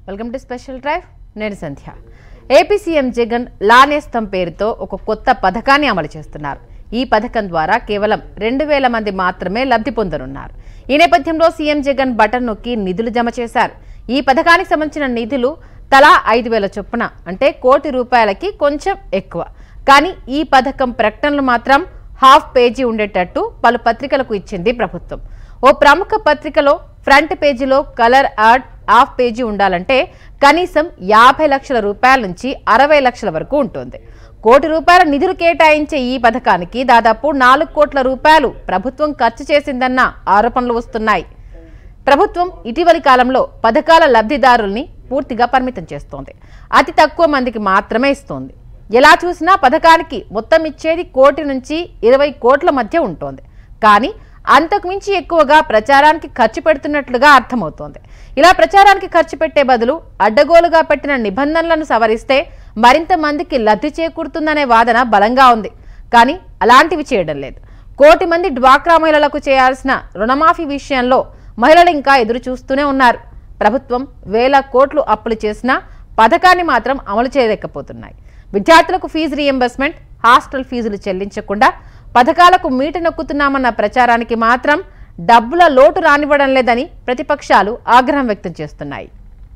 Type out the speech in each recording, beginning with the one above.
welcome to special drive నేను Sandhya AP CM Jagan లానేస్తం పేరుతో ఒక కొత్త పథకాన్ని అమలు చేస్తున్నారు ఈ పథకం ద్వారా కేవలం రెండు వేల మంది మాత్రమే లబ్ధి పొందనున్నారు ఈ నేపథ్యంలో సీఎం జగన్ బటన్ నొక్కి నిధులు జమ చేశారు ఈ పథకానికి సంబంధించిన నిధులు తలా ఐదు వేల చొప్పున అంటే కోటి రూపాయలకి కొంచెం ఎక్కువ కానీ ఈ పథకం ప్రకటనలు మాత్రం హాఫ్ పేజీ ఉండేటట్టు పలు పత్రికలకు ఇచ్చింది ప్రభుత్వం ఓ ప్రముఖ పత్రికలో ఫ్రంట్ పేజీలో కలర్ యాడ్ హాఫ్ పేజీ ఉండాలంటే కనీసం యాభై లక్షల రూపాయల నుంచి అరవై లక్షల వరకు ఉంటుంది కోటి రూపాయల నిధులు కేటాయించే ఈ పథకానికి దాదాపు నాలుగు కోట్ల రూపాయలు ప్రభుత్వం ఖర్చు చేసిందన్న ఆరోపణలు వస్తున్నాయి ప్రభుత్వం ఇటీవలి కాలంలో పథకాల లబ్ధిదారుల్ని పూర్తిగా పరిమితం చేస్తోంది అతి తక్కువ మందికి మాత్రమే ఇస్తోంది ఎలా చూసినా పథకానికి మొత్తం ఇచ్చేది కోటి నుంచి ఇరవై కోట్ల మధ్య ఉంటోంది కానీ అంతకు మించి ఎక్కువగా ప్రచారానికి ఖర్చు పెడుతున్నట్లుగా అర్థమవుతోంది ఇలా ప్రచారానికి ఖర్చు పెట్టే బదులు అడ్డగోలుగా పెట్టిన నిబంధనలను సవరిస్తే మరింత మందికి లబ్ధి చేకూరుతుందనే వాదన బలంగా ఉంది కానీ అలాంటివి చేయడం లేదు కోటి మంది డ్వాక్రా మహిళలకు చేయాల్సిన రుణమాఫీ విషయంలో మహిళలు ఇంకా ఎదురు చూస్తూనే ఉన్నారు ప్రభుత్వం వేల కోట్లు అప్పులు చేసినా పథకాన్ని మాత్రం అమలు చేయలేకపోతున్నాయి విద్యార్థులకు ఫీజు రీఎంబర్స్మెంట్ హాస్టల్ ఫీజులు చెల్లించకుండా పథకాలకు మీట నొక్కుతున్నామన్న ప్రచారానికి మాత్రం డబ్బుల లోటు రానివ్వడం లేదని ప్రతిపక్షాలు ఆగ్రహం వ్యక్తం చేస్తున్నాయి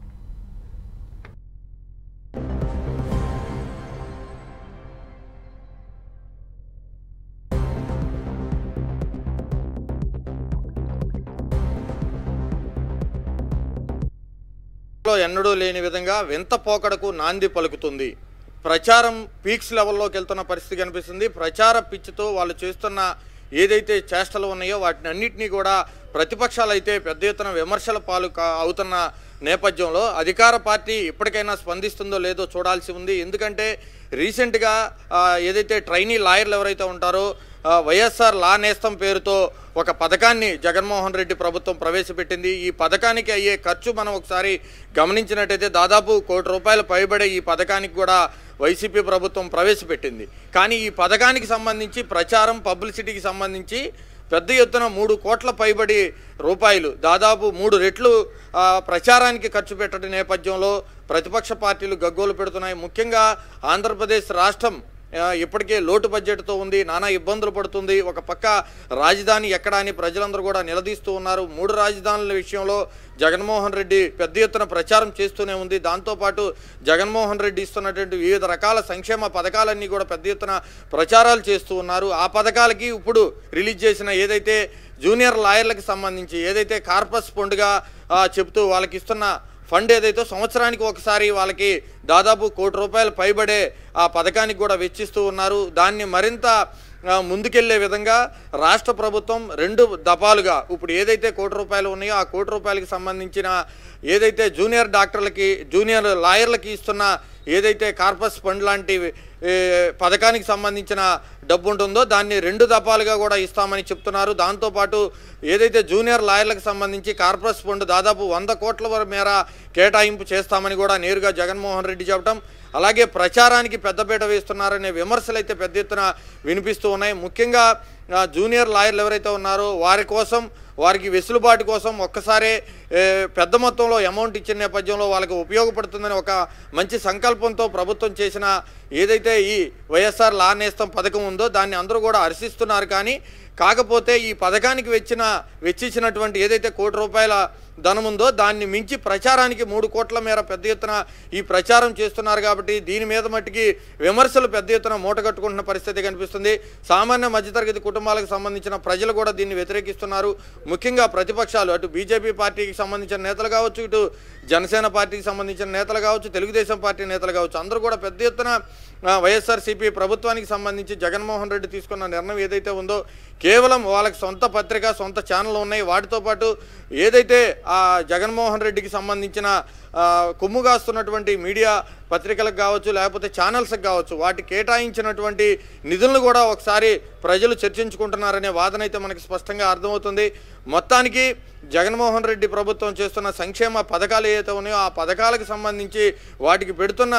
లో ఎన్నడూ లేని విధంగా వింత పోకడకు నాంది పలుకుతుంది ప్రచారం పీక్స్ లెవెల్లోకి వెళ్తున్న పరిస్థితి కనిపిస్తుంది ప్రచార పిచ్చితో వాళ్ళు చేస్తున్న ఏదైతే చేష్టలు ఉన్నాయో వాటిని అన్నింటినీ కూడా ప్రతిపక్షాలు అయితే పెద్ద ఎత్తున విమర్శల పాలు కా- అవుతున్న నేపథ్యంలో అధికార పార్టీ ఇప్పటికైనా స్పందిస్తుందో లేదో చూడాల్సి ఉంది ఎందుకంటే రీసెంట్గా ఆ, ఏదైతే ట్రైనీ లాయర్లు ఎవరైతే ఉంటారో ఆ, వైఎస్ఆర్ లా నేస్తం పేరుతో ఒక పథకాన్ని జగన్మోహన్ రెడ్డి ప్రభుత్వం ప్రవేశపెట్టింది ఈ పథకానికి అయ్యే ఖర్చు మనం ఒకసారి గమనించినట్టయితే దాదాపు కోటి రూపాయలు పైబడే ఈ పథకానికి కూడా వైసీపీ ప్రభుత్వం ప్రవేశపెట్టింది కానీ ఈ పథకానికి సంబంధించి ప్రచారం పబ్లిసిటీకి సంబంధించి పెద్ద ఎత్తున మూడు కోట్ల పైబడి రూపాయలు దాదాపు మూడు రెట్లు ఆ, ప్రచారానికి ఖర్చు పెట్టడం నేపథ్యంలో ప్రతిపక్ష పార్టీలు గగ్గోలు పెడుతున్నాయి ముఖ్యంగా ఆంధ్రప్రదేశ్ రాష్ట్రం ఆ, ఇప్పటికే లోటు బడ్జెట్తో ఉంది నానా ఇబ్బందులు పడుతుంది ఒక పక్క రాజధాని ఎక్కడ అని ప్రజలందరూ కూడా నిలదీస్తూ ఉన్నారు మూడు రాజధానుల విషయంలో జగన్మోహన్ రెడ్డి పెద్ద ఎత్తున ప్రచారం చేస్తూనే ఉంది దాంతోపాటు జగన్మోహన్ రెడ్డి ఇస్తున్నటువంటి వివిధ రకాల సంక్షేమ పథకాలన్నీ కూడా పెద్ద ఎత్తున ప్రచారాలు చేస్తూ ఉన్నారు ఆ పథకాలకి ఇప్పుడు రిలీజ్ చేసిన ఏదైతే జూనియర్ లాయర్లకు సంబంధించి ఏదైతే కార్పస్ పండుగ చెప్తూ వాళ్ళకి ఇస్తున్న ఫండ్ ఏదైతే సంవత్సరానికి ఒకసారి వాళ్ళకి దాదాపు కోటి రూపాయలు పైబడే ఆ పథకానికి కూడా వెచ్చిస్తూ ఉన్నారు దాన్ని మరింత ఆ, ముందుకెళ్లే విధంగా రాష్ట్ర ప్రభుత్వం రెండు దఫాలుగా ఇప్పుడు ఏదైతే కోటి రూపాయలు ఉన్నాయో ఆ కోటి రూపాయలకి సంబంధించిన ఏదైతే జూనియర్ డాక్టర్లకి జూనియర్ లాయర్లకి ఇస్తున్న ఏదైతే కార్పస్ ఫండ్ లాంటి ఏ, పథకానికి సంబంధించిన డబ్బు ఉంటుందో దాన్ని రెండు దఫాలుగా కూడా ఇస్తామని చెప్తున్నారు దాంతోపాటు ఏదైతే జూనియర్ లాయర్లకు సంబంధించి కార్పొరేట్ ఫండ్ దాదాపు వంద కోట్ల వర మేర కేటాయింపు చేస్తామని కూడా నేరుగా జగన్మోహన్ రెడ్డి చెప్పడం అలాగే ప్రచారానికి పెద్దపీట వేస్తున్నారనే విమర్శలు అయితే పెద్ద ఎత్తున వినిపిస్తూ ఉన్నాయి ముఖ్యంగా ఆ, జూనియర్ లాయర్లు ఎవరైతే ఉన్నారో వారి కోసం వారికి వెసులుబాటు కోసం ఒక్కసారే ఏ, పెద్ద మొత్తంలో అమౌంట్ ఇచ్చిన నేపథ్యంలో వాళ్ళకి ఉపయోగపడుతుందని ఒక మంచి సంకల్పంతో ప్రభుత్వం చేసిన ఏదైతే ఈ వైఎస్ఆర్ లా నేస్తం పథకం ఉందో దాన్ని అందరూ కూడా హర్షిస్తున్నారు కానీ కాకపోతే ఈ పథకానికి వెచ్చిన వెచ్చించినటువంటి ఏదైతే కోటి రూపాయల ధనం ఉందో దాన్ని మించి ప్రచారానికి మూడు కోట్ల మేర పెద్ద ఎత్తున ఈ ప్రచారం చేస్తున్నారు కాబట్టి దీని మీద మట్టికి విమర్శలు పెద్ద ఎత్తున మూటగట్టుకుంటున్న పరిస్థితి కనిపిస్తుంది సామాన్య మధ్యతరగతి కుటుంబాలకు సంబంధించిన ప్రజలు కూడా దీన్ని వ్యతిరేకిస్తున్నారు ముఖ్యంగా ప్రతిపక్షాలు అటు బీజేపీ పార్టీకి సంబంధించిన నేతలు కావచ్చు ఇటు జనసేన పార్టీకి సంబంధించిన నేతలు కావచ్చు తెలుగుదేశం పార్టీ నేతలు కావచ్చు అందరూ కూడా పెద్ద ఎత్తున ఆ, వైఎస్ఆర్సీపీ ప్రభుత్వానికి సంబంధించి జగన్మోహన్ రెడ్డి తీసుకున్న నిర్ణయం ఏదైతే ఉందో కేవలం వాళ్ళకి సొంత పత్రిక సొంత ఛానల్ ఉన్నాయి వాటితో పాటు ఏదైతే ఆ జగన్మోహన్ రెడ్డికి సంబంధించిన ఆ, కొమ్ము కాస్తున్నటువంటి మీడియా పత్రికలకు కావచ్చు లేకపోతే ఛానల్స్కి కావచ్చు వాటి కేటాయించినటువంటి నిధులను కూడా ఒకసారి ప్రజలు చర్చించుకుంటున్నారనే వాదన అయితే మనకి స్పష్టంగా అర్థమవుతుంది మొత్తానికి జగన్మోహన్ రెడ్డి ప్రభుత్వం చేస్తున్న సంక్షేమ పథకాలు ఏవైతే ఉన్నాయో ఆ పథకాలకు సంబంధించి వాటికి పెడుతున్న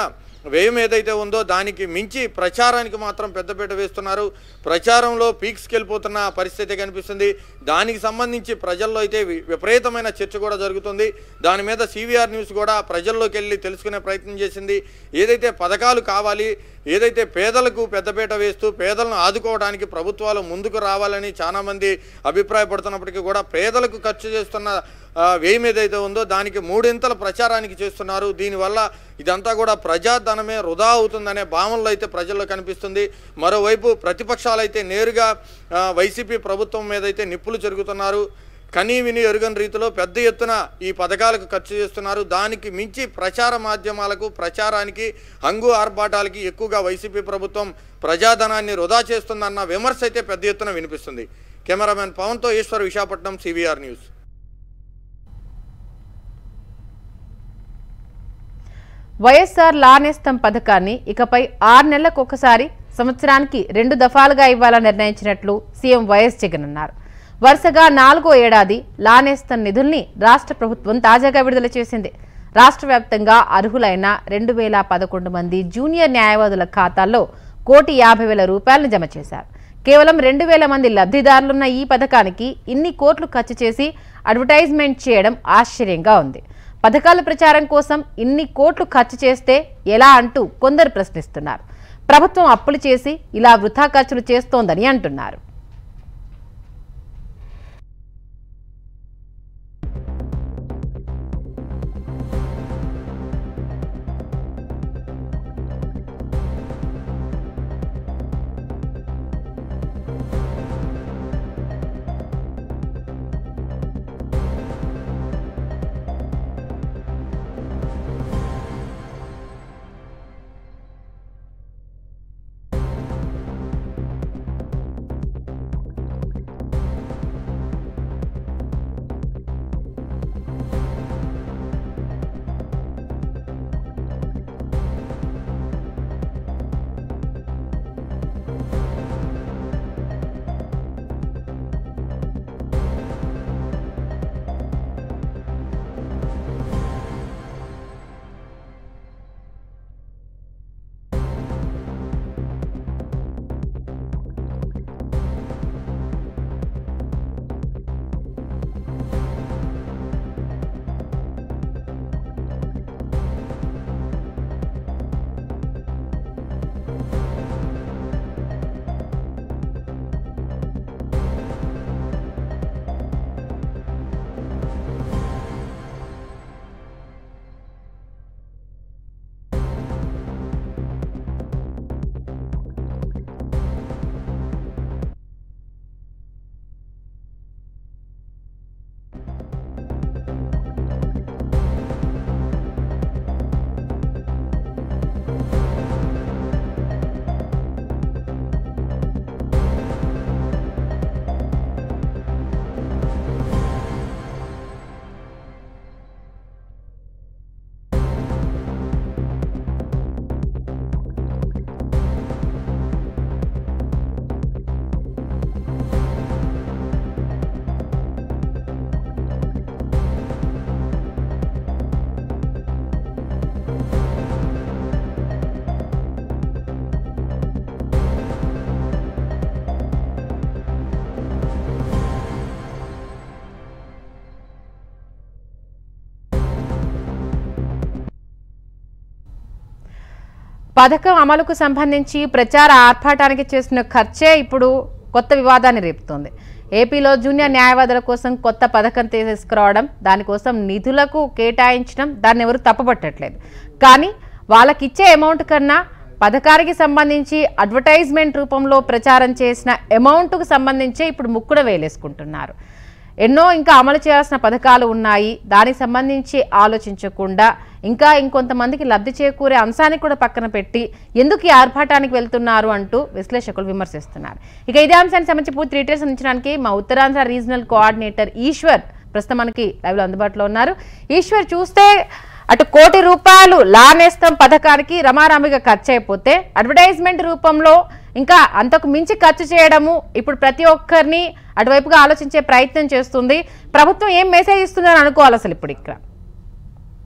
వ్యయం ఏదైతే ఉందో దానికి మించి ప్రచారానికి మాత్రం పెద్దపీట వేస్తున్నారు ప్రచారంలో పీక్స్కి వెళ్ళిపోతున్న పరిస్థితి కనిపిస్తుంది దానికి సంబంధించి ప్రజల్లో అయితే వి- విపరీతమైన చర్చ కూడా జరుగుతుంది దాని మీద సివిఆర్ న్యూస్ కూడా ప్రజల్లోకి వెళ్ళి తెలుసుకునే ప్రయత్నం చేసింది ఏదైతే పథకాలు కావాలి ఏదైతే పేదలకు పెద్దపీట వేస్తూ పేదలను ఆదుకోవడానికి ప్రభుత్వాలు ముందుకు రావాలని చాలామంది అభిప్రాయపడుతున్నప్పటికీ కూడా పేదలకు ఖర్చు చేస్తున్న ఆ, వ్యయం ఏదైతే ఉందో దానికి మూడింతల ప్రచారానికి చేస్తున్నారు దీనివల్ల ఇదంతా కూడా ప్రజాధనమే వృధా అవుతుందనే భావనలో అయితే ప్రజల్లో కనిపిస్తుంది మరోవైపు ప్రతిపక్షాలు అయితే నేరుగా ఆ, వైసీపీ ప్రభుత్వం మీద అయితే నిప్పులు జరుగుతున్నారు కనీ విని ఎరుగని రీతిలో పెద్ద ఎత్తున ఈ పథకాలకు ఖర్చు చేస్తున్నారు దానికి మించి ప్రచార మాధ్యమాలకు ప్రచారానికి హంగు ఆర్భాటాలకి ఎక్కువగా వైసీపీ ప్రభుత్వం ప్రజాధనాన్ని వృధా చేస్తుందన్న విమర్శ అయితే పెద్ద ఎత్తున వినిపిస్తుంది కెమెరామెన్ పవన్తో Eshwar Visakhapatnam CVR news YSR లానేస్తం పథకాన్ని ఇకపై ఆరు నెలలకు ఒకసారి సంవత్సరానికి రెండు దఫాలుగా ఇవ్వాలని నిర్ణయించినట్లు సీఎం వైఎస్ జగన్ అన్నారు వరుసగా నాలుగో ఏడాది లానేస్తం నిధుల్ని రాష్ట్ర ప్రభుత్వం తాజాగా విడుదల చేసింది రాష్ట్ర వ్యాప్తంగా అర్హులైన రెండు వేల పదకొండు మంది జూనియర్ న్యాయవాదుల ఖాతాల్లో కోటి యాభై వేల రూపాయలను జమ చేశారు కేవలం రెండు వేల మంది లబ్ధిదారులున్న ఈ పథకానికి ఇన్ని కోట్లు ఖర్చు చేసి అడ్వర్టైజ్మెంట్ చేయడం ఆశ్చర్యంగా ఉంది పథకాల ప్రచారం కోసం ఇన్ని కోట్లు ఖర్చు చేస్తే ఎలా అంటూ కొందరు ప్రశ్నిస్తున్నారు ప్రభుత్వం అప్పులు చేసి ఇలా వృథా ఖర్చులు చేస్తోందని అంటున్నారు పథకం అమలుకు సంబంధించి ప్రచార ఆర్భాటానికి చేసిన ఖర్చే ఇప్పుడు కొత్త వివాదాన్ని రేపుతోంది ఏపీలో జూనియర్ న్యాయవాదుల కోసం కొత్త పథకం తీసుకురావడం దానికోసం నిధులకు కేటాయించడం దాన్ని ఎవరు తప్పబట్టట్లేదు కానీ వాళ్ళకిచ్చే అమౌంట్ కన్నా పథకానికి సంబంధించి అడ్వర్టైజ్మెంట్ రూపంలో ప్రచారం చేసిన అమౌంట్కు సంబంధించి ఇప్పుడు ముక్కున వేలేసుకుంటున్నారు ఎన్నో ఇంకా అమలు చేయాల్సిన పథకాలు ఉన్నాయి దానికి సంబంధించి ఆలోచించకుండా ఇంకా ఇంకొంతమందికి లబ్ధి చేకూరే అంశాన్ని కూడా పక్కన పెట్టి ఎందుకు ఈ ఆర్భాటానికి వెళ్తున్నారు అంటూ విశ్లేషకులు విమర్శిస్తున్నారు ఇక ఇదే అంశానికి సంబంధించి పూర్తి డీటెయిల్స్ అందించడానికి మా ఉత్తరాంధ్ర రీజనల్ కోఆర్డినేటర్ ఈశ్వర్ ప్రస్తుతం మనకి లైవ్లో అందుబాటులో ఉన్నారు ఈశ్వర్ చూస్తే అటు కోటి రూపాయలు లానేస్తం పథకానికి రమారామిగా ఖర్చు అయిపోతే అడ్వర్టైజ్మెంట్ రూపంలో ఇంకా అంతకు మించి ఖర్చు చేయడము ఇప్పుడు ప్రతి ఒక్కరిని అటువైపుగా ఆలోచించే ప్రయత్నం చేస్తుంది ప్రభుత్వం ఏం మెసేజ్ ఇస్తుందని అనుకోవాలి అసలు ఇప్పుడు ఇక్కడ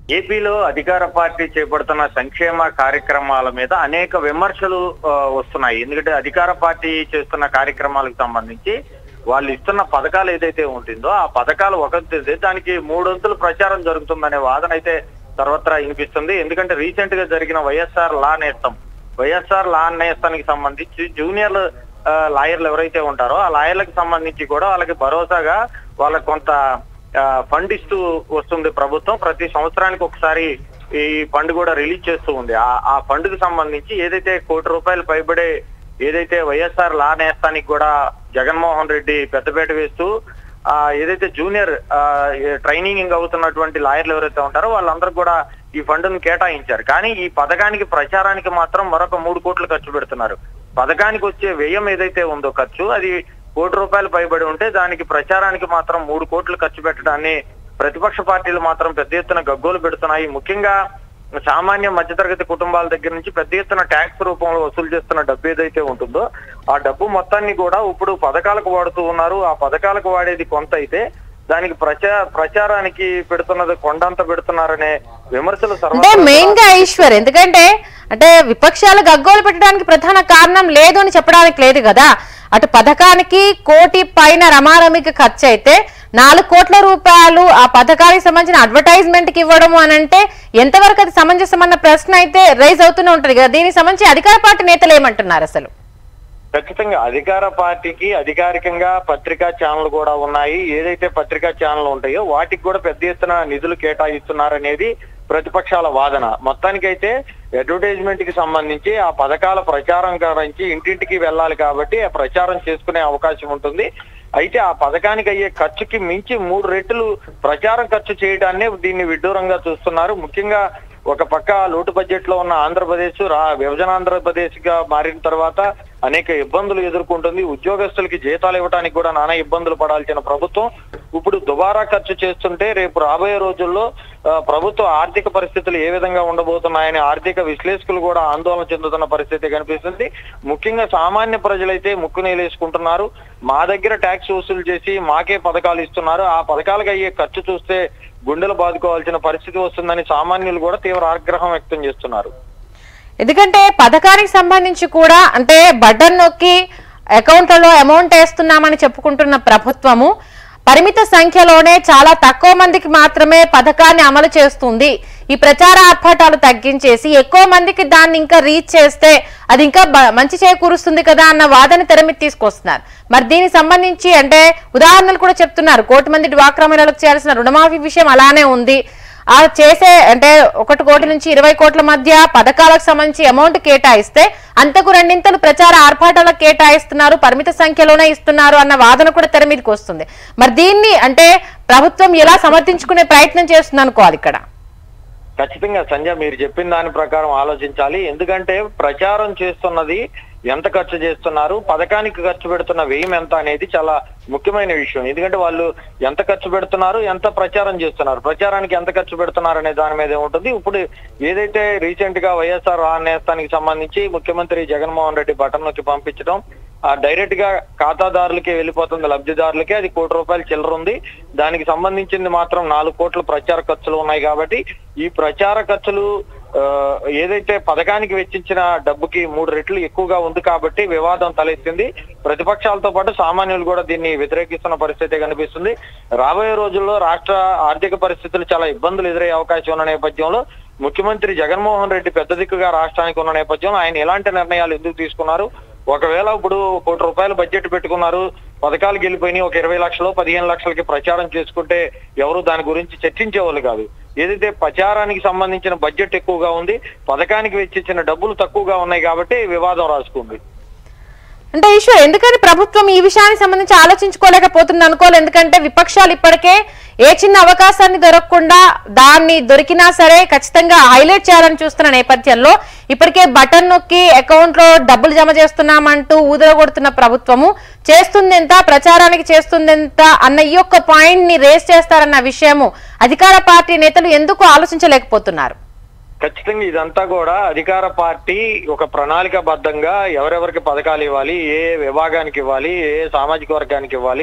ఏపీలో అధికార పార్టీ చేపడుతున్న సంక్షేమ కార్యక్రమాల మీద అనేక విమర్శలు ఆ, వస్తున్నాయి ఎందుకంటే అధికార పార్టీ చేస్తున్న కార్యక్రమాలకు సంబంధించి వాళ్ళు ఇస్తున్న పథకాలు ఏదైతే ఉంటుందో ఆ పథకాలు ఒకటి దానికి మూడొంతులు ప్రచారం జరుగుతుందనే వాదన అయితే సర్వత్రా వినిపిస్తుంది ఎందుకంటే రీసెంట్ గా జరిగిన వైఎస్ఆర్ లా నేస్తం వైఎస్ఆర్ లా నేస్తానికి సంబంధించి జూనియర్ ఆ, లాయర్లు ఎవరైతే ఉంటారో ఆ లాయర్లకు సంబంధించి కూడా వాళ్ళకి భరోసాగా వాళ్ళకి కొంత ఆ, ఫండ్ ఇస్తూ వస్తుంది ప్రభుత్వం ప్రతి సంవత్సరానికి ఒకసారి ఈ ఫండ్ కూడా రిలీజ్ చేస్తూ ఉంది ఆ ఆ ఫండ్ కి సంబంధించి ఏదైతే కోటి రూపాయలు పైబడే ఏదైతే వైఎస్ఆర్ లా నేస్తానికి కూడా జగన్మోహన్ రెడ్డి పెద్దపేట వేస్తూ ఆ ఏదైతే జూనియర్ ఆ, ఏ ట్రైనింగ్ అవుతున్నటువంటి లాయర్లు ఎవరైతే ఉంటారో వాళ్ళందరూ కూడా ఈ ఫండ్ను కేటాయించారు కానీ ఈ పథకానికి ప్రచారానికి మాత్రం మరొక మూడు కోట్లు ఖర్చు పెడుతున్నారు పథకానికి వచ్చే వ్యయం ఏదైతే ఉందో ఖర్చు అది కోటి రూపాయలు పైబడి ఉంటే దానికి ప్రచారానికి మాత్రం మూడు కోట్లు ఖర్చు పెట్టడాన్ని ప్రతిపక్ష పార్టీలు మాత్రం పెద్ద ఎత్తున గగ్గోలు పెడుతున్నాయి ముఖ్యంగా సామాన్య మధ్యతరగతి కుటుంబాల దగ్గర నుంచి పెద్ద ఎత్తున ట్యాక్స్ రూపంలో వసూలు చేస్తున్న డబ్బు ఏదైతే ఉంటుందో ఆ డబ్బు మొత్తాన్ని కూడా ఇప్పుడు పథకాలకు వాడుతూ ఉన్నారు ఆ పథకాలకు వాడేది కొంత అయితే దానికి ప్రచా ప్రచారానికి పెడుతున్నది కొండంత పెడుతున్నారనే విమర్శలు అంటే సర్వత్రా మెయిన్ గా ఈశ్వర్ ఎందుకంటే అంటే విపక్షాలు గగ్గోలు పెట్టడానికి ప్రధాన కారణం లేదు అని చెప్పడానికి లేదు కదా అటు పథకానికి కోటి పైన రమారమికి ఖర్చు అయితే నాలుగు కోట్ల రూపాయలు ఆ పథకానికి సంబంధించిన అడ్వర్టైజ్మెంట్ కి ఇవ్వడం అని అంటే ఎంతవరకు అది సమంజసమన్న ప్రశ్న అయితే రైజ్ అవుతూనే ఉంటది కదా దీనికి సంబంధించి అధికార పార్టీ నేతలు ఏమంటున్నారు అసలు ఖచ్చితంగా అధికార పార్టీకి అధికారికంగా పత్రికా ఛానల్ కూడా ఉన్నాయి ఏదైతే పత్రికా ఛానల్ ఉంటాయో వాటికి కూడా పెద్ద ఎత్తున నిధులు కేటాయిస్తున్నారనేది ప్రతిపక్షాల వాదన మొత్తానికైతే అడ్వర్టైజ్మెంట్ కి సంబంధించి ఆ పథకాల ప్రచారం గురించి ఇంటింటికి వెళ్ళాలి కాబట్టి ఆ ప్రచారం చేసుకునే అవకాశం ఉంటుంది అయితే ఆ పథకానికి అయ్యే ఖర్చుకి మించి మూడు రెట్లు ప్రచారం ఖర్చు చేయడాన్ని దీన్ని విడ్డూరంగా చూస్తున్నారు ముఖ్యంగా ఒక పక్క లోటు బడ్జెట్ లో ఉన్న ఆంధ్రప్రదేశ్ రా విభజన ఆంధ్రప్రదేశ్ గా మారిన తర్వాత అనేక ఇబ్బందులు ఎదుర్కొంటుంది ఉద్యోగస్తులకి జీతాలు ఇవ్వడానికి కూడా నానా ఇబ్బందులు పడాల్సిన ప్రభుత్వం ఇప్పుడు దుబారా ఖర్చు చేస్తుంటే రేపు రాబోయే రోజుల్లో ఆ, ప్రభుత్వ ఆర్థిక పరిస్థితులు ఏ విధంగా ఉండబోతున్నాయని ఆర్థిక విశ్లేషకులు కూడా ఆందోళన చెందుతున్న పరిస్థితి కనిపిస్తుంది ముఖ్యంగా సామాన్య ప్రజలైతే ముక్కు నీలేసుకుంటున్నారు మా దగ్గర ట్యాక్స్ వసూలు చేసి మాకే పథకాలు ఇస్తున్నారు ఆ పథకాలకు అయ్యే ఖర్చు చూస్తే గుండెలు బాదుకోవాల్సిన పరిస్థితి వస్తుందని సామాన్యులు కూడా తీవ్ర ఆగ్రహం వ్యక్తం చేస్తున్నారు ఎందుకంటే పథకానికి సంబంధించి కూడా అంటే బటన్ నొక్కి అకౌంట్లలో అమౌంట్ వేస్తున్నామని చెప్పుకుంటున్న ప్రభుత్వము పరిమిత సంఖ్యలోనే చాలా తక్కువ మందికి మాత్రమే పథకాన్ని అమలు చేస్తుంది ఈ ప్రచార ఆర్భాటాలు తగ్గించేసి ఎక్కువ మందికి దాన్ని ఇంకా రీచ్ చేస్తే అది ఇంకా బ- మంచి చేకూరుస్తుంది కదా అన్న వాదన తెరమిది తీసుకొస్తున్నారు మరి దీనికి సంబంధించి అంటే ఉదాహరణలు కూడా చెప్తున్నారు కోటి మంది డ్వాక్రా మహిళలకు చేయాల్సిన రుణమాఫీ విషయం అలానే ఉంది ఆ చేసే అంటే ఒకటి కోటి నుంచి ఇరవై కోట్ల మధ్య పథకాలకు సంబంధించి అమౌంట్ కేటాయిస్తే అంతకు రెండింతలు ప్రచార ఆర్భాటాలకు కేటాయిస్తున్నారు పరిమిత సంఖ్యలోనే ఇస్తున్నారు అన్న వాదన కూడా తెర మీదకి వస్తుంది మరి దీన్ని అంటే ప్రభుత్వం ఎలా సమర్థించుకునే ప్రయత్నం చేస్తుంది అనుకోవాలి ఇక్కడ ఖచ్చితంగా సంజయ్ మీరు చెప్పిన దాని ప్రకారం ఆలోచించాలి ఎందుకంటే ప్రచారం చేస్తున్నది ఎంత ఖర్చు చేస్తున్నారు పథకానికి ఖర్చు పెడుతున్న వ్యయం ఎంత అనేది చాలా ముఖ్యమైన విషయం ఎందుకంటే వాళ్ళు ఎంత ఖర్చు పెడుతున్నారు ఎంత ప్రచారం చేస్తున్నారు ప్రచారానికి ఎంత ఖర్చు పెడుతున్నారు అనే దాని మీద ఉంటుంది ఇప్పుడు ఏదైతే రీసెంట్ గా వైఎస్ఆర్ నేస్తానికి సంబంధించి ముఖ్యమంత్రి జగన్మోహన్ రెడ్డి బటన్ నొక్కి పంపించడం ఆ డైరెక్ట్ గా ఖాతాదారులకే వెళ్ళిపోతుంది లబ్ధిదారులకే అది కోటి రూపాయలు చిల్లర ఉంది దానికి సంబంధించింది మాత్రం నాలుగు కోట్ల ప్రచార ఖర్చులు ఉన్నాయి కాబట్టి ఈ ప్రచార ఖర్చులు ఆ, ఏదైతే పథకానికి వెచ్చించిన డబ్బుకి మూడు రెట్లు ఎక్కువగా ఉంది కాబట్టి వివాదం తలెత్తింది ప్రతిపక్షాలతో పాటు సామాన్యులు కూడా దీన్ని వ్యతిరేకిస్తున్న పరిస్థితి కనిపిస్తుంది రాబోయే రోజుల్లో రాష్ట్ర ఆర్థిక పరిస్థితులు చాలా ఇబ్బందులు ఎదురయ్యే అవకాశం ఉన్న నేపథ్యంలో ముఖ్యమంత్రి జగన్మోహన్ రెడ్డి పెద్ద దిక్కుగా రాష్ట్రానికి ఉన్న నేపథ్యంలో ఆయన ఎలాంటి నిర్ణయాలు ఎందుకు తీసుకున్నారు ఒకవేళ ఇప్పుడు కోటి రూపాయలు బడ్జెట్ పెట్టుకున్నారు పథకాలు గెలిపోయినాయి ఒక ఇరవై లక్షలు పదిహేను లక్షలకి ప్రచారం చేసుకుంటే ఎవరు దాని గురించి చర్చించేవాళ్ళు కాదు ఏదైతే ప్రచారానికి సంబంధించిన బడ్జెట్ ఎక్కువగా ఉంది పథకానికి వెచ్చించిన డబ్బులు తక్కువగా ఉన్నాయి కాబట్టి వివాదం రాసుకుంది అంటే ఈశ్వర్ ఎందుకని ప్రభుత్వం ఈ విషయానికి సంబంధించి ఆలోచించుకోలేకపోతుంది అనుకోవాలి ఎందుకంటే విపక్షాలు ఇప్పటికే ఏ చిన్న అవకాశాన్ని దొరకకుండా దాన్ని దొరికినా సరే ఖచ్చితంగా హైలైట్ చేయాలని చూస్తున్న నేపథ్యంలో ఇప్పటికే బటన్ నొక్కి అకౌంట్ లో డబ్బులు జమ చేస్తున్నామంటూ ఊదరగొడుతున్న ప్రభుత్వము చేస్తుంది ఎంత ప్రచారానికి చేస్తుంది ఎంత అన్న ఈ యొక్క పాయింట్ ని రేస్ చేస్తారన్న విషయము అధికార పార్టీ నేతలు ఎందుకు ఆలోచించలేకపోతున్నారు ఖచ్చితంగా ఇదంతా కూడా అధికార పార్టీ ఒక ప్రణాళికాబద్ధంగా ఎవరెవరికి పథకాలు ఇవ్వాలి ఏ విభాగానికి ఇవ్వాలి ఏ సామాజిక వర్గానికి ఇవ్వాలి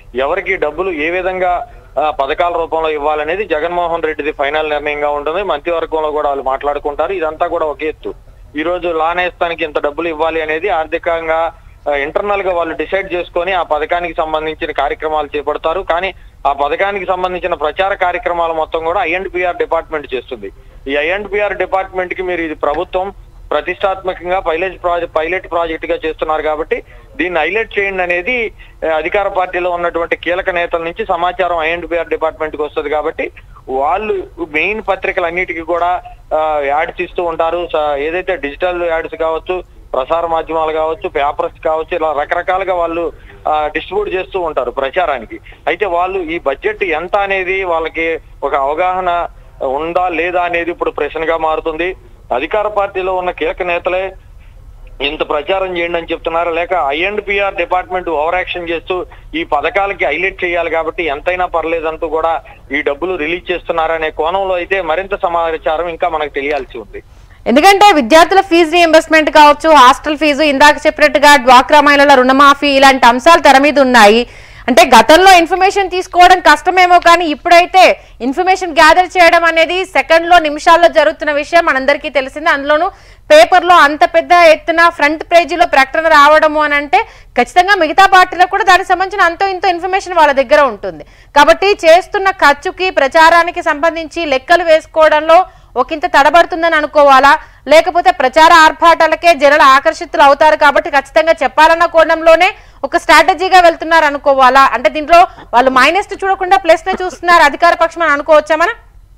ఎవరికి డబ్బులు ఏ విధంగా ఆ, పథకాల రూపంలో ఇవ్వాలనేది జగన్మోహన్ రెడ్డిది ఫైనల్ నిర్ణయంగా ఉంటుంది మంత్రివర్గంలో కూడా వాళ్ళు మాట్లాడుకుంటారు ఇదంతా కూడా ఒక ఎత్తు ఈ రోజు లానేస్తానికి ఇంత డబ్బులు ఇవ్వాలి అనేది ఆర్థికంగా ఇంటర్నల్ గా వాళ్ళు డిసైడ్ చేసుకొని ఆ పథకానికి సంబంధించిన కార్యక్రమాలు చేపడతారు కానీ ఆ పథకానికి సంబంధించిన ప్రచార కార్యక్రమాలు మొత్తం కూడా ఐఎండ్పిఆర్ డిపార్ట్మెంట్ చేస్తుంది ఈ ఐఎండ్పిఆర్ డిపార్ట్మెంట్ కి మీరు ఇది ప్రభుత్వం ప్రతిష్టాత్మకంగా పైలట్ ప్రాజెక్ట్ పైలట్ ప్రాజెక్ట్ గా చేస్తున్నారు కాబట్టి దీన్ని హైలైట్ చేయండి అనేది ఆ, అధికార పార్టీలో ఉన్నటువంటి కీలక నేతల నుంచి సమాచారం ఐఎండ్పిఆర్ డిపార్ట్మెంట్ కి వస్తుంది కాబట్టి వాళ్ళు మెయిన్ పత్రికలన్నిటికీ కూడా ఆ, యాడ్స్ ఇస్తూ ఉంటారు స- ఏదైతే డిజిటల్ యాడ్స్ కావచ్చు ప్రసార మాధ్యమాలు కావచ్చు పేపర్స్ కావచ్చు ఇలా రకరకాలుగా వాళ్ళు డిస్ట్రిబ్యూట్ చేస్తూ ఉంటారు ప్రచారానికి అయితే వాళ్ళు ఈ బడ్జెట్ ఎంత అనేది వాళ్ళకి ఒక అవగాహన ఉందా లేదా అనేది ఇప్పుడు ప్రశ్నగా మారుతుంది అధికార పార్టీలో ఉన్న కీలక నేతలే ఇంత ప్రచారం చేయండి అని చెప్తున్నారు లేక ఐఎండ్పిఆర్ డిపార్ట్మెంట్ ఓవర్ యాక్షన్ చేస్తూ ఈ పథకాలకి హైలైట్ చేయాలి కాబట్టి ఎంతైనా పర్లేదంటూ కూడా ఈ డబ్బులు రిలీజ్ చేస్తున్నారనే కోణంలో అయితే మరింత సమాచారం ఇంకా మనకు తెలియాల్సి ఉంది ఎందుకంటే విద్యార్థుల ఫీజు రీఎంబర్స్మెంట్ కావచ్చు హాస్టల్ ఫీజు ఇందాక చెప్పినట్టుగా డ్వాక్రా మహిళల రుణమాఫీ ఇలాంటి అంశాలు తెర మీద ఉన్నాయి అంటే గతంలో ఇన్ఫర్మేషన్ తీసుకోవడం కష్టమేమో కానీ ఇప్పుడైతే ఇన్ఫర్మేషన్ గ్యాదర్ చేయడం అనేది సెకండ్ లో నిమిషాల్లో జరుగుతున్న విషయం మనందరికీ తెలిసిందే అందులోనూ పేపర్లో అంత పెద్ద ఎత్తున ఫ్రంట్ పేజీలో ప్రకటన రావడము అని అంటే ఖచ్చితంగా మిగతా పార్టీలకు కూడా దానికి సంబంధించిన అంతో ఇంతో ఇన్ఫర్మేషన్ వాళ్ళ దగ్గర ఉంటుంది కాబట్టి చేస్తున్న ఖర్చుకి ప్రచారానికి సంబంధించి లెక్కలు వేసుకోవడంలో ఒకంత తడబడుతుందని అనుకోవాలా లేకపోతే ప్రచార ఆర్భాటాలకే జనాలు ఆకర్షితులు అవుతారు కాబట్టి ఖచ్చితంగా చెప్పాలన్న కోణంలోనే ఒక స్ట్రాటజీగా వెళ్తున్నారు అనుకోవాలా అంటే దీంట్లో వాళ్ళు మైనస్ చూడకుండా ప్లస్ నే చూస్తున్నారు అధికార పక్షం అని అనుకోవచ్చా మనం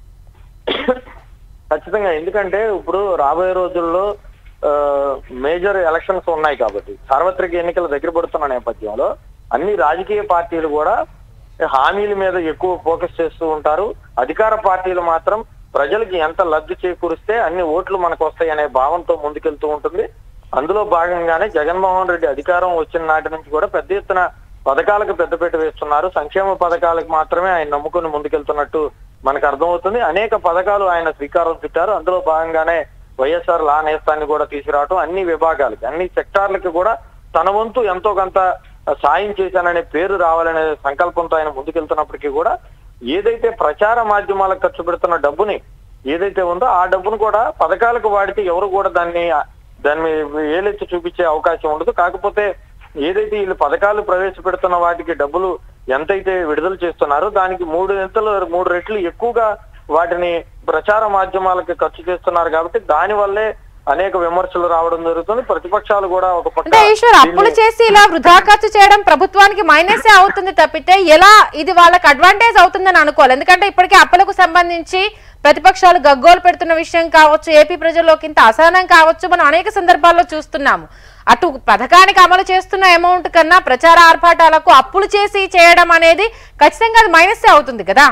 ఖచ్చితంగా ఎందుకంటే ఇప్పుడు రాబోయే రోజుల్లో ఆ, మేజర్ ఎలక్షన్స్ ఉన్నాయి కాబట్టి సార్వత్రిక ఎన్నికల దగ్గర పడుతున్న నేపథ్యంలో అన్ని రాజకీయ పార్టీలు కూడా హామీల మీద ఎక్కువ ఫోకస్ చేస్తూ ఉంటారు అధికార పార్టీలు మాత్రం ప్రజలకి ఎంత లబ్ధి చేకూరిస్తే అన్ని ఓట్లు మనకు వస్తాయి అనే భావంతో ముందుకెళ్తూ ఉంటుంది అందులో భాగంగానే జగన్మోహన్ రెడ్డి అధికారం వచ్చిన నాటి నుంచి కూడా పెద్ద ఎత్తున పథకాలకు పెద్దపీట వేస్తున్నారు సంక్షేమ పథకాలకు మాత్రమే ఆయన నమ్ముకుని ముందుకెళ్తున్నట్టు మనకు అర్థమవుతుంది అనేక పథకాలు ఆయన శ్రీకారం చుట్టారు అందులో భాగంగానే వైఎస్ఆర్ లా నేస్తాన్ని కూడా తీసుకురావటం అన్ని విభాగాలకి అన్ని సెక్టార్లకి కూడా తన వంతు ఎంతో కొంత సాయం చేశాననే పేరు రావాలనే సంకల్పంతో ఆయన ముందుకెళ్తున్నప్పటికీ కూడా ఏదైతే ప్రచార మాధ్యమాలకు ఖర్చు పెడుతున్న డబ్బుని ఏదైతే ఉందో ఆ డబ్బును కూడా పథకాలకు వాడితే ఎవరు కూడా దాన్ని దాన్ని ఏలెత్తి చూపించే అవకాశం ఉండదు కాకపోతే ఏదైతే వీళ్ళు పథకాలు ప్రవేశపెడుతున్న వాటికి డబ్బులు ఎంతైతే విడుదల చేస్తున్నారో దానికి మూడు ఎంతలు మూడు రెట్లు ఎక్కువగా వాటిని ప్రచార మాధ్యమాలకి ఖర్చు చేస్తున్నారు కాబట్టి దాని వల్లే అనేక విమర్శలు రావడం జరుగుతుంది ప్రతిపక్షాలు కూడా ఒక పక్క అంటే ఈశ్వర్ అప్పులు దీన్ని- చేసి ఇలా వృధా ఖర్చు చేయడం ప్రభుత్వానికి మైనసే అవుతుంది తప్పితే ఎలా ఇది వాళ్ళకి అడ్వాంటేజ్ అవుతుందని అనుకోవాలి ఎందుకంటే ఇప్పటికే అప్పులకు సంబంధించి ప్రతిపక్షాలు గగ్గోలు పెడుతున్న విషయం కావచ్చు ఏపీ ప్రజల్లోకి ఇంత అసహనం కావచ్చు మనం అనేక సందర్భాల్లో చూస్తున్నాము అటు పథకానికి అమలు చేస్తున్న అమౌంట్ కన్నా ప్రచార ఆర్భాటాలకు అప్పులు చేసి చేయడం అనేది ఖచ్చితంగా అది మైనసే అవుతుంది కదా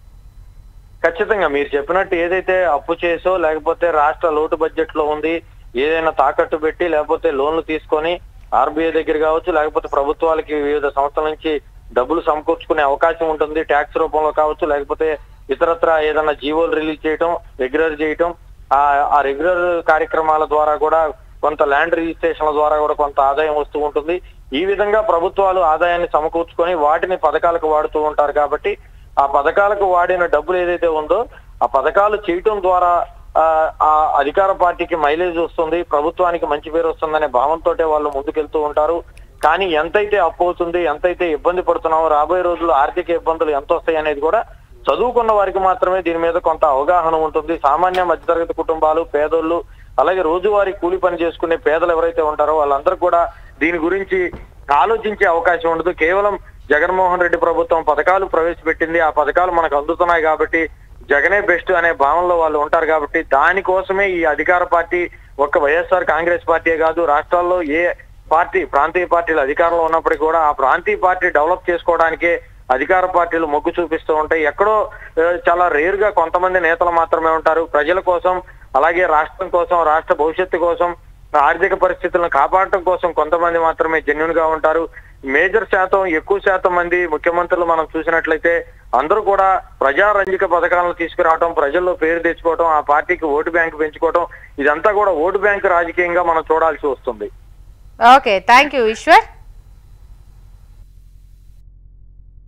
ఖచ్చితంగా మీరు చెప్పినట్టు ఏదైతే అప్పు చేసో లేకపోతే రాష్ట్ర లోటు బడ్జెట్ లో ఉంది ఏదైనా తాకట్టు పెట్టి లేకపోతే లోన్లు తీసుకొని ఆర్బీఐ దగ్గర కావచ్చు లేకపోతే ప్రభుత్వాలకి వివిధ సంస్థల నుంచి డబ్బులు సమకూర్చుకునే అవకాశం ఉంటుంది ట్యాక్స్ రూపంలో కావచ్చు లేకపోతే ఇతరత్ర ఏదైనా జీవోలు రిలీజ్ చేయటం రెగ్యులర్ చేయటం ఆ ఆ రెగ్యులర్ కార్యక్రమాల ద్వారా కూడా కొంత ల్యాండ్ రిజిస్ట్రేషన్ల ద్వారా కూడా కొంత ఆదాయం వస్తూ ఉంటుంది ఈ విధంగా ప్రభుత్వాలు ఆదాయాన్ని సమకూర్చుకొని వాటిని పథకాలకు వాడుతూ ఉంటారు కాబట్టి ఆ పథకాలకు వాడిన డబ్బులు ఏదైతే ఉందో ఆ పథకాలు చేయటం ద్వారా ఆ, ఆ అధికార పార్టీకి మైలేజ్ వస్తుంది ప్రభుత్వానికి మంచి పేరు వస్తుందనే భావంతో వాళ్ళు ముందుకెళ్తూ ఉంటారు కానీ ఎంతైతే అప్పు అవుతుంది ఎంతైతే ఇబ్బంది పడుతున్నామో రాబోయే రోజుల్లో ఆర్థిక ఇబ్బందులు ఎంత వస్తాయి అనేది కూడా చదువుకున్న వారికి మాత్రమే దీని మీద కొంత అవగాహన ఉంటుంది సామాన్య మధ్యతరగతి కుటుంబాలు పేదోళ్ళు అలాగే రోజువారీ కూలి పని చేసుకునే పేదలు ఎవరైతే ఉంటారో వాళ్ళందరూ కూడా దీని గురించి ఆలోచించే అవకాశం ఉండదు కేవలం జగన్మోహన్ రెడ్డి ప్రభుత్వం పథకాలు ప్రవేశపెట్టింది ఆ పథకాలు మనకు అందుతున్నాయి కాబట్టి జగనే బెస్ట్ అనే భావనలో వాళ్ళు ఉంటారు కాబట్టి దానికోసమే ఈ అధికార పార్టీ ఒక్క వైఎస్ఆర్ కాంగ్రెస్ పార్టీయే కాదు రాష్ట్రాల్లో ఏ పార్టీ ప్రాంతీయ పార్టీలు అధికారంలో ఉన్నప్పటికీ కూడా ఆ ప్రాంతీయ పార్టీ డెవలప్ చేసుకోవడానికే అధికార పార్టీలు మొగ్గు చూపిస్తూ ఉంటాయి ఎక్కడో ఆ, చాలా రేర్ గా కొంతమంది నేతలు మాత్రమే ఉంటారు ప్రజల కోసం అలాగే రాష్ట్రం కోసం రాష్ట్ర భవిష్యత్తు కోసం ఆర్థిక పరిస్థితులను కాపాడటం కోసం కొంతమంది మాత్రమే జెన్యున్ గా ఉంటారు మేజర్ శాతం ఎక్కువ శాతం మంది ముఖ్యమంత్రులు మనం చూసినట్లయితే అందరూ కూడా ప్రజారంజక పథకాలను తీసుకురావడం ప్రజల్లో పేరు తెచ్చుకోవడం ఆ పార్టీకి ఓటు బ్యాంక్ పెంచుకోవడం ఇదంతా కూడా ఓటు బ్యాంక్ రాజకీయంగా మనం చూడాల్సి వస్తుంది ఓకే థ్యాంక్ యూ ఈశ్వర్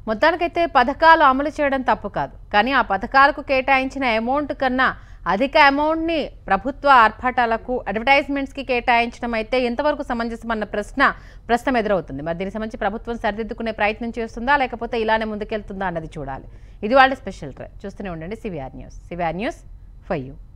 మొత్తానికైతే పథకాలు అమలు చేయడం తప్పు కాదు కానీ ఆ పథకాలకు కేటాయించిన అమౌంట్ కన్నా అధిక అమౌంట్ని ప్రభుత్వ ఆర్భాటాలకు అడ్వర్టైజ్మెంట్స్కి కేటాయించడం అయితే ఎంతవరకు సమంజసం అన్న ప్రశ్న ప్రశ్న ఎదురవుతుంది మరి దీనికి సంబంధించి ప్రభుత్వం సరిదిద్దుకునే ప్రయత్నం చేస్తుందా లేకపోతే ఇలానే ముందుకెళ్తుందా అన్నది చూడాలి ఇది వాళ్ళ స్పెషల్ ట్రై చూస్తూనే ఉండండి CVR news CVR news for you